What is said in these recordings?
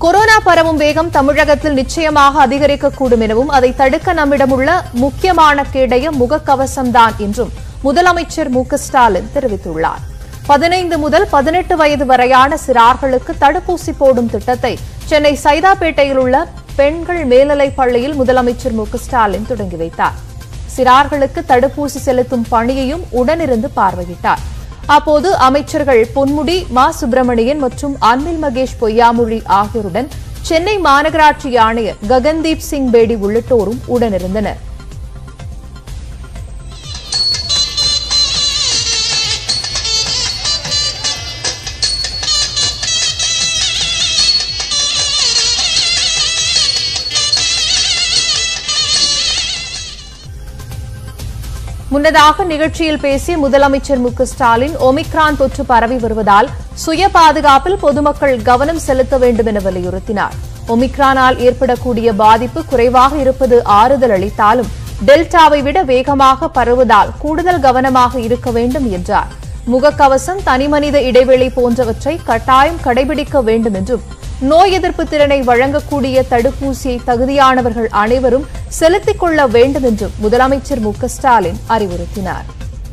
corona பரவும் வேகம் தமிழகத்தில் நிச்சயமாக அதிகரிக்கக்கூடும் எனவும் அதை தடுக்க நம்மிடம் உள்ள முக்கியமான கேடயம் முகக்கவசம்தான் என்றும் முதலமைச்சர் மு க ஸ்டாலின் தெரிவித்துள்ளார் பதினைந்து முதல் பதினெட்டு வயது வரையான சிறார்களுக்கு தடுப்பூசி போடும் திட்டத்தை சென்னை சைதாப்பேட்டையில் உள்ள பெண்கள் மேல்நிலைப் பள்ளியில் முதலமைச்சர் மு க ஸ்டாலின் தொடங்கி வைத்தார் சிறார்களுக்கு தடுப்பூசி செலுத்தும் பணியையும் உடனிருந்து பார்வையிட்டார் அப்போது அமைச்சர்கள் பொன்முடி மா சுப்பிரமணியன் மற்றும் அன்பில் மகேஷ் பொய்யாமொழி ஆகியோருடன் சென்னை மாநகராட்சி ஆணையர் ககன்தீப் சிங் பேடி உள்ளிட்டோரும் உடனிருந்தனர் முன்னதாக நிகழ்ச்சியில் பேசிய முதலமைச்சர் மு க ஸ்டாலின் ஒமிக்ரான் தொற்று பரவி வருவதால் சுய பாதுகாப்பில் பொதுமக்கள் கவனம் செலுத்த வேண்டும் என வலியுறுத்தினார் ஒமிக்ரானால் ஏற்படக்கூடிய பாதிப்பு குறைவாக இருப்பது ஆறுதல் அளித்தாலும் டெல்டாவை விட வேகமாக பரவுவதால் கூடுதல் கவனமாக இருக்க வேண்டும் என்றார் முகக்கவசம் தனிமனித இடைவெளி போன்றவற்றை கட்டாயம் கடைபிடிக்க வேண்டும் என்றும் நோய் எதிர்ப்பு திறனை வழங்கக்கூடிய தடுப்பூசியை தகுதியானவர்கள் அனைவரும் செலுத்திக் கொள்ள வேண்டும் என்றும் முதலமைச்சர் மு க ஸ்டாலின் அறிவுறுத்தினார்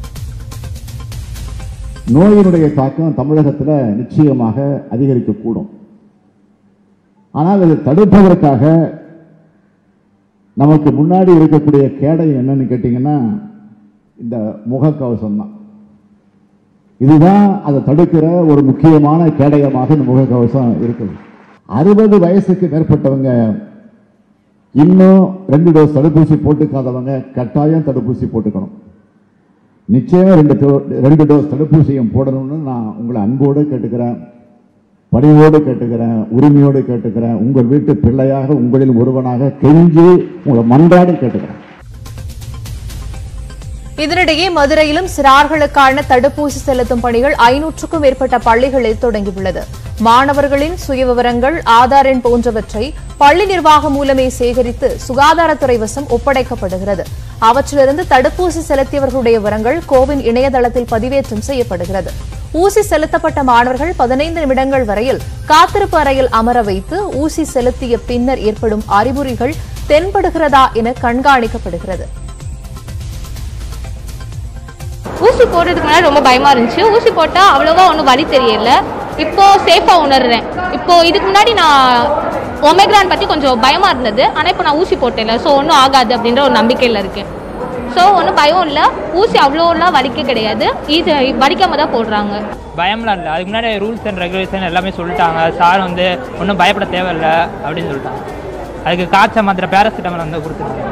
நோயினுடைய தாக்கம் தமிழகத்தில் நிச்சயமாக அதிகரிக்கக்கூடும் ஆனால் அதை தடுப்பதற்காக நமக்கு முன்னாடி இருக்கக்கூடிய கேடயம் என்னன்னு கேட்டீங்கன்னா இந்த முகக்கவசம் தான் இதுதான் அதை தடுக்கிற ஒரு முக்கியமான கேடயமாக இந்த முகக்கவசம் இருக்குது அறுபது வயசுக்கு மேற்பட்டவங்க இன்னும் ரெண்டு டோஸ் தடுப்பூசி போட்டுக்காதவங்க கட்டாயம் தடுப்பூசி போட்டுக்கணும் நிச்சயம் ரெண்டு டோ- ரெண்டு டோஸ் தடுப்பூசியும் போடணும்னு நான் உங்களை அன்போடு கேட்டுக்கிறேன் பணிவோடு கேட்டுக்கிறேன் உரிமையோடு கேட்டுக்கிறேன் உங்கள் வீட்டு பிள்ளையாக உங்களில் ஒருவனாக கெஞ்சி உங்களை மன்றாடி கேட்டுக்கிறேன் இதனிடையே மதுரையிலும் சிறார்களுக்கான தடுப்பூசி செலுத்தும் பணிகள் ஐநூற்றுக்கும் மேற்பட்ட பள்ளிகளில் தொடங்கியுள்ளது மாணவர்களின் சுயவிவரங்கள் ஆதார் எண் போன்றவற்றை பள்ளி நிர்வாகம் மூலமே சேகரித்து சுகாதாரத்துறை வசம் ஒப்படைக்கப்படுகிறது அவற்றிலிருந்து தடுப்பூசி செலுத்தியவர்களுடைய விவரங்கள் கோவின் இணையதளத்தில் பதிவேற்றம் செய்யப்படுகிறது ஊசி செலுத்தப்பட்ட மாணவர்கள் பதினைந்து நிமிடங்கள் வரையில் காத்திருப்பு அறையில் அமர வைத்து ஊசி செலுத்திய பின்னர் ஏற்படும் அறிகுறிகள் தென்படுகிறதா என கண்காணிக்கப்படுகிறது ஊசி போடுறதுக்கு முன்னாடி ரொம்ப பயமா இருந்துச்சு ஊசி போட்டால் அவ்வளோவா ஒன்றும் வலி தெரியல இப்போ சேஃபாக உணர்றேன் இப்போ இதுக்கு முன்னாடி நான் ஒமேக்ரான் பற்றி கொஞ்சம் பயமா இருந்தது ஆனால் இப்போ நான் ஊசி போட்டேன்ல ஸோ ஒன்றும் ஆகாது அப்படின்ற ஒரு நம்பிக்கையில் இருக்கேன் ஸோ ஒன்றும் பயம் இல்லை ஊசி அவ்வளோலாம் வலிக்க கிடையாது இது வலிக்காம தான் போடுறாங்க பயம்லாம் இல்லை அதுக்கு முன்னாடி ரூல்ஸ் அண்ட் ரெகுலேஷன் எல்லாமே சொல்லிட்டாங்க சார் வந்து ஒன்றும் பயப்பட தேவையில்ல அப்படின்னு சொல்லிட்டாங்க அதுக்கு காய்ச்சல் மாத்திரை பேராசிட்டமால் வந்து கொடுத்துருக்காங்க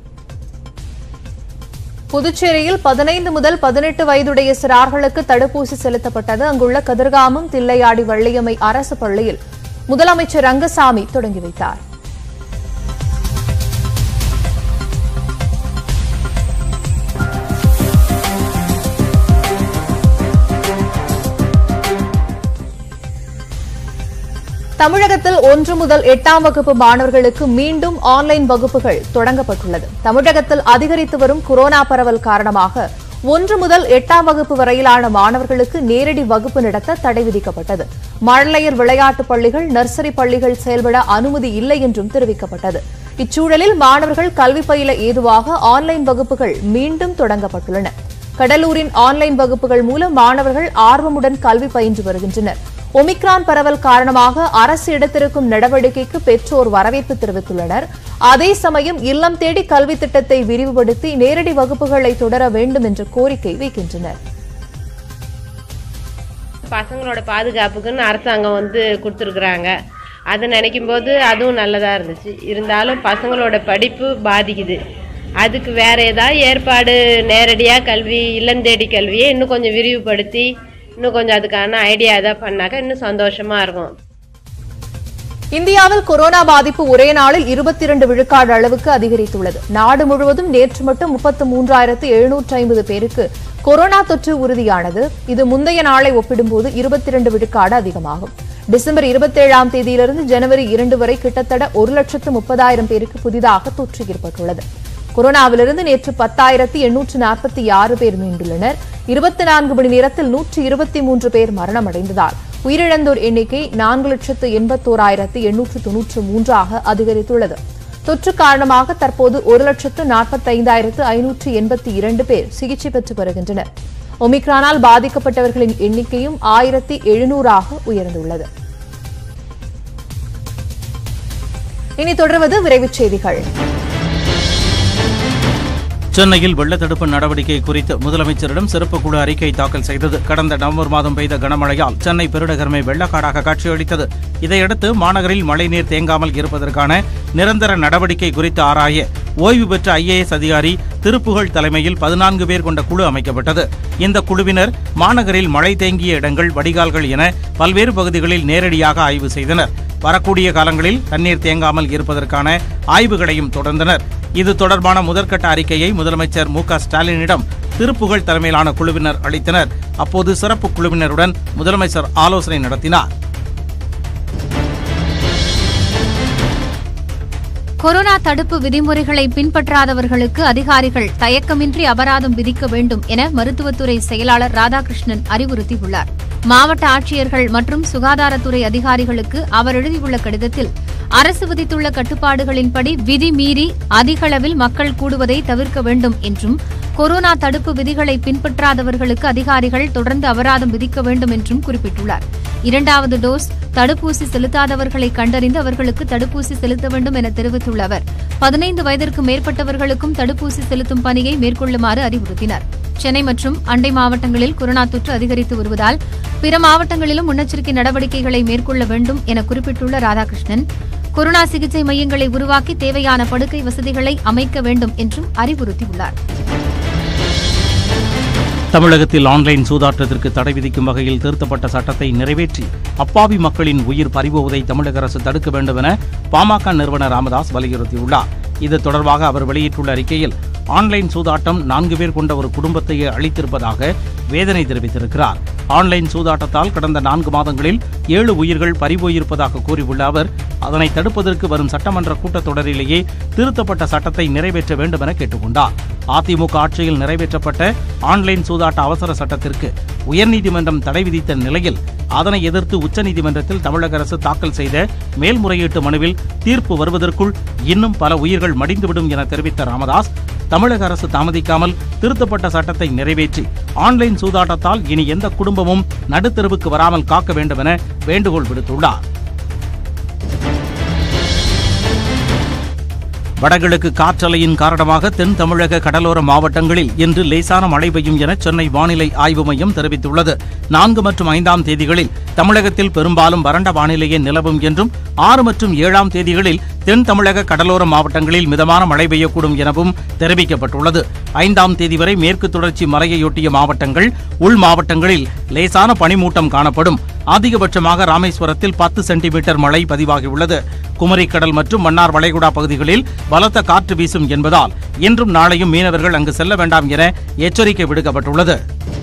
புதுச்சேரியில் பதினைந்து முதல் பதினெட்டு வயதுடைய சிறார்களுக்கு தடுப்பூசி செலுத்தப்பட்டது அங்குள்ள கதிர்காமம் தில்லையாடி வள்ளியம்மை அரசு பள்ளியில் முதலமைச்சர் ரங்கசாமி தொடங்கி வைத்தார் தமிழகத்தில் ஒன்று முதல் எட்டாம் வகுப்பு மாணவர்களுக்கு மீண்டும் ஆன்லைன் வகுப்புகள் தொடங்கப்பட்டுள்ளது தமிழகத்தில் அதிகரித்து வரும் கொரோனா பரவல் காரணமாக ஒன்று முதல் எட்டாம் வகுப்பு வரையிலான மாணவர்களுக்கு நேரடி வகுப்பு நடத்த தடை விதிக்கப்பட்டது மழலையர் விளையாட்டுப் பள்ளிகள் நர்சரி பள்ளிகள் செயல்பட அனுமதி இல்லை என்றும் தெரிவிக்கப்பட்டது இச்சூழலில் மாணவர்கள் கல்வி பயில ஏதுவாக ஆன்லைன் வகுப்புகள் மீண்டும் தொடங்கப்பட்டுள்ளன கடலூரின் ஆன்லைன் வகுப்புகள் மூலம் மாணவர்கள் ஆர்வமுடன் கல்வி பயின்று வருகின்றனர் ஒமிக்ரான் பரவல் காரணமாக அரசு எடுத்திருக்கும் நடவடிக்கைக்கு பெற்றோர் வரவேற்பு தெரிவித்துள்ளனர் அதே சமயம் இல்லம் தேடி கல்வி திட்டத்தை விரிவுபடுத்தி நேரடி வகுப்புகளை தொடர வேண்டும் என்ற கோரிக்கை வைக்கின்றனர் பசங்களோட பாதுகாப்புக்குன்னு அரசாங்கம் வந்து கொடுத்துருக்குறாங்க அதை நினைக்கும் போது அதுவும் நல்லதாக இருந்துச்சு இருந்தாலும் பசங்களோட படிப்பு பாதிக்குது அதுக்கு வேற ஏதாவது ஏற்பாடு நேரடியாக கல்வி இல்லந்தேடி கல்வியை இன்னும் கொஞ்சம் விரிவுபடுத்தி இன்னும் கொஞ்சம் அதுக்கான ஐடியா ஏதாவது பண்ணாக்கா இன்னும் சந்தோஷமாக இருக்கும் இந்தியாவில் கொரோனா பாதிப்பு ஒரே நாளில் இருபத்தி இரண்டு விழுக்காடு அளவுக்கு அதிகரித்துள்ளது நாடு முழுவதும் நேற்று மட்டும் முப்பத்து மூன்றாயிரத்து எழுநூற்று ஐம்பது பேருக்கு கொரோனா தொற்று உறுதியானது இது முந்தைய நாளை ஒப்பிடும்போது இருபத்தி இரண்டு விழுக்காடு அதிகமாகும் டிசம்பர் இருபத்தேழாம் தேதியிலிருந்து ஜனவரி இரண்டு வரை கிட்டத்தட்ட ஒரு லட்சத்து முப்பதாயிரம் பேருக்கு புதிதாக தொற்று ஏற்பட்டுள்ளது கொரோனாவிலிருந்து நேற்று பத்தாயிரத்து எண்ணூற்று நாற்பத்தி ஆறு பேர் மீண்டுள்ளனர் இருபத்தி நான்கு மணி நேரத்தில் நூற்று இருபத்தி மூன்று பேர் மரணமடைந்ததால் உயிரிழந்தோர் எண்ணிக்கை நான்கு லட்சத்து எண்பத்தோராயிரத்து எண்ணூற்று தொன்னூற்று மூன்றாக அதிகரித்துள்ளது தொற்று காரணமாக தற்போது ஒரு லட்சத்து நாற்பத்தைந்தாயிரத்து ஐநூற்று எண்பத்தி இரண்டு பேர் சிகிச்சை பெற்று வருகின்றனர் ஒமிக்ரானால் பாதிக்கப்பட்டவர்களின் எண்ணிக்கையும் ஆயிரத்தி எழுநூறாக உயர்ந்துள்ளது இனி தொடர்வது விரைவுச் செய்திகள் சென்னையில் வெள்ளத்தடுப்பு நடவடிக்கை குறித்து முதலமைச்சரிடம் சிறப்பு குழு அறிக்கை தாக்கல் செய்தது கடந்த நவம்பர் மாதம் பெய்த கனமழையால் சென்னை பெருநகரமே வெள்ளக்காடாக காட்சியளித்தது இதையடுத்து மாநகரில் மழைநீர் தேங்காமல் இருப்பதற்கான நிரந்தர நடவடிக்கை குறித்து ஆராய ஓய்வு பெற்ற ஐஏஎஸ் அதிகாரி திருப்புகழ் தலைமையில் பதினான்கு பேர் கொண்ட குழு அமைக்கப்பட்டது இந்த குழுவினர் மாநகரில் மழை தேங்கிய இடங்கள் வடிகால்கள் என பல்வேறு பகுதிகளில் நேரடியாக ஆய்வு செய்தனர் வரக்கூடிய காலங்களில் தண்ணீர் தேங்காமல் இருப்பதற்கான ஆய்வுகளையும் தொடர்ந்தனர் இது தொடர்பான முதற்கட்ட அறிக்கையை முதலமைச்சர் மு க ஸ்டாலினிடம் திருப்புகழ் தலைமையிலான குழுவினர் அளித்தனர் அப்போது சிறப்பு குழுவினருடன் முதலமைச்சர் ஆலோசனை நடத்தினார் கொரோனா தடுப்பு விதிமுறைகளை பின்பற்றாதவர்களுக்கு அதிகாரிகள் தயக்கமின்றி அபராதம் விதிக்க வேண்டும் என மருத்துவத்துறை செயலாளர் ராதாகிருஷ்ணன் அறிவுறுத்தியுள்ளார் மாவட்ட ஆட்சியர்கள் மற்றும் சுகாதாரத்துறை அதிகாரிகளுக்கு அவர் எழுதியுள்ள கடிதத்தில் அரசு விதித்துள்ள கட்டுப்பாடுகளின்படி விதி மீறி அதிகளவில் மக்கள் கூடுவதை தவிர்க்க வேண்டும் என்றும் கொரோனா தடுப்பு விதிகளை பின்பற்றாதவர்களுக்கு அதிகாரிகள் தொடர்ந்து அபராதம் விதிக்க வேண்டும் என்றும் குறிப்பிட்டுள்ளார் இரண்டாவது டோஸ் தடுப்பூசி செலுத்தாதவர்களை கண்டறிந்து அவர்களுக்கு தடுப்பூசி செலுத்த வேண்டும் என தெரிவித்துள்ள அவர் பதினைந்து வயதிற்கு மேற்பட்டவர்களுக்கும் தடுப்பூசி செலுத்தும் பணியை மேற்கொள்ளுமாறு அறிவுறுத்தினார் சென்னை மற்றும் அண்டை மாவட்டங்களில் கொரோனா தொற்று அதிகரித்து வருவதால் பிற மாவட்டங்களிலும் முன்னெச்சரிக்கை நடவடிக்கைகளை மேற்கொள்ள வேண்டும் என குறிப்பிட்டுள்ள ராதாகிருஷ்ணன் கொரோனா சிகிச்சை மையங்களை உருவாக்கி தேவையான படுக்கை வசதிகளை அமைக்க வேண்டும் என்றும் அறிவுறுத்தியுள்ளார் தமிழகத்தில் ஆன்லைன் சூதாட்டத்திற்கு தடை விதிக்கும் வகையில் திருத்தப்பட்ட சட்டத்தை நிறைவேற்றி அப்பாவி மக்களின் உயிர் பறிபோவதை தமிழக அரசு தடுக்க வேண்டும் என பாமக நிறுவனர் ராமதாஸ் வலியுறுத்தியுள்ளார் இது தொடர்பாக அவர் வெளியிட்டுள்ள அறிக்கையில் ஆன்லைன் சூதாட்டம் நான்கு பேர் கொண்ட ஒரு குடும்பத்தையே அளித்திருப்பதாக வேதனை தெரிவித்திருக்கிறார் ஆன்லைன் சூதாட்டத்தால் கடந்த நான்கு மாதங்களில் ஏழு உயிர்கள் பறிபோயிருப்பதாக கூறியுள்ள அவர் அதனை தடுப்பதற்கு வரும் சட்டமன்ற கூட்டத்தொடரிலேயே திருத்தப்பட்ட சட்டத்தை நிறைவேற்ற வேண்டும் என கேட்டுக்கொண்டார் அதிமுக ஆட்சியில் நிறைவேற்றப்பட்ட ஆன்லைன் சூதாட்ட அவசர சட்டத்திற்கு உயர்நீதிமன்றம் தடை விதித்த நிலையில் அதனை எதிர்த்து உச்சநீதிமன்றத்தில் தமிழக அரசு தாக்கல் செய்த மேல்முறையீட்டு மனுவில் தீர்ப்பு வருவதற்குள் இன்னும் பல உயிர்கள் மடிந்துவிடும் என தெரிவித்த ராமதாஸ் தமிழக அரசு தாமதிக்காமல் திருத்தப்பட்ட சட்டத்தை நிறைவேற்றி ஆன்லைன் சூதாட்டத்தால் இனி எந்த குடும்பமும் நடுத்தெருவுக்கு வராமல் காக்க வேண்டும் என வேண்டுகோள் விடுத்துள்ளார் வடகிழக்கு காற்றலையின் காரணமாக தென் தமிழக கடலோர மாவட்டங்களில் இன்று லேசான மழை பெய்யும் என சென்னை வானிலை ஆய்வு மையம் தெரிவித்துள்ளது நான்கு மற்றும் ஐந்தாம் தேதிகளில் தமிழகத்தில் பெரும்பாலும் வறண்ட வானிலையே நிலவும் என்றும் ஆறு மற்றும் ஏழாம் தேதிகளில் தென் தமிழக கடலோர மாவட்டங்களில் மிதமான மழை பெய்யக்கூடும் எனவும் தெரிவிக்கப்பட்டுள்ளது ஐந்தாம் தேதி வரை மேற்கு தொடர்ச்சி மலையையொட்டிய மாவட்டங்கள் உள் மாவட்டங்களில் லேசான பனிமூட்டம் காணப்படும் அதிகபட்சமாக ராமேஸ்வரத்தில் பத்து சென்டிமீட்டர் மழை பதிவாகியுள்ளது குமரிக்கடல் மற்றும் மன்னார் வளைகுடா பகுதிகளில் பலத்த காற்று வீசும் என்பதால் இன்றும் நாளையும் மீனவர்கள் அங்கு செல்ல வேண்டாம் என எச்சரிக்கை விடுக்கப்பட்டுள்ளது